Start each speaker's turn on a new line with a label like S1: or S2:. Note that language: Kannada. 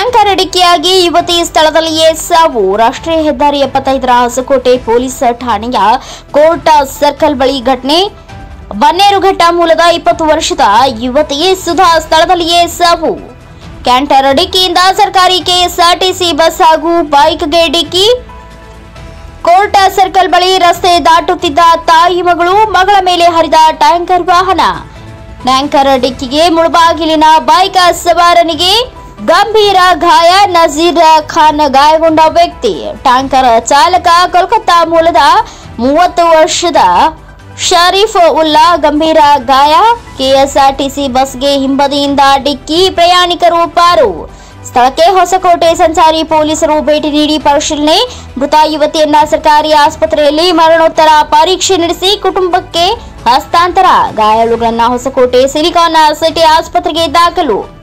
S1: ಟ್ಯಾಂಕರ್ ಡಿಕ್ಕಿಯಾಗಿ ಯುವತಿ ಸ್ಥಳದಲ್ಲಿಯೇ ಸಾವು ರಾಷ್ಟ್ರೀಯ ಹೆದ್ದಾರಿ ಎಪ್ಪತ್ತೈದರ ಹೊಸಕೋಟೆ ಪೊಲೀಸ್ ಠಾಣೆಯ ಕೋರ್ಟ್ ಸರ್ಕಲ್ ಬಳಿ ಘಟನೆ ಬನ್ನೇರುಘಟ್ಟ ಮೂಲದ ಇಪ್ಪತ್ತು ವರ್ಷದ ಯುವತಿ ಸುಧಾ ಸ್ಥಳದಲ್ಲಿಯೇ ಸಾವು ಕ್ಯಾಂಟರ್ ಡಿಕ್ಕಿಯಿಂದ ಸರ್ಕಾರಿ ಕೆಎಸ್ಆರ್ಟಿಸಿ ಬಸ್ ಹಾಗೂ ಬೈಕ್ಗೆ ಡಿಕ್ಕಿ ಕೋರ್ಟ್ ಸರ್ಕಲ್ ಬಳಿ ರಸ್ತೆ ದಾಟುತ್ತಿದ್ದ ತಾಯಿ ಮಗಳು ಮಗಳ ಮೇಲೆ ಹರಿದ ಟ್ಯಾಂಕರ್ ವಾಹನ ಟ್ಯಾಂಕರ್ ಡಿಕ್ಕಿಗೆ ಮುಳಬಾಗಿಲಿನ ಬೈಕ್ ಸವಾರನಿಗೆ ಗಂಭೀರ ಗಾಯ ನಜೀರ್ ಖಾನ್ ಗಾಯಗೊಂಡ ವ್ಯಕ್ತಿ ಟ್ಯಾಂಕರ್ ಚಾಲಕ ಕೋಲ್ಕತ್ತಾ ಮೂಲದ ಮೂವತ್ತು ವರ್ಷದ ಶರೀಫ್ ಉಲ್ಲಾ ಗಂಭೀರ ಗಾಯ ಕೆಎಸ್ಆರ್ಟಿಸಿ ಬಸ್ಗೆ ಹಿಂಬದಿಯಿಂದ ಡಿಕ್ಕಿ ಪ್ರಯಾಣಿಕರು ಪಾರು ಸ್ಥಳಕ್ಕೆ ಹೊಸಕೋಟೆ ಸಂಚಾರಿ ಪೊಲೀಸರು ಭೇಟಿ ನೀಡಿ ಪರಿಶೀಲನೆ ಮೃತ ಯುವತಿಯನ್ನ ಸರ್ಕಾರಿ ಆಸ್ಪತ್ರೆಯಲ್ಲಿ ಮರಣೋತ್ತರ ಪರೀಕ್ಷೆ ನಡೆಸಿ ಕುಟುಂಬಕ್ಕೆ ಹಸ್ತಾಂತರ ಗಾಯಾಳುಗಳನ್ನ ಹೊಸಕೋಟೆ ಸಿಲಿಕಾನ್ ಸಿಟಿ ಆಸ್ಪತ್ರೆಗೆ ದಾಖಲು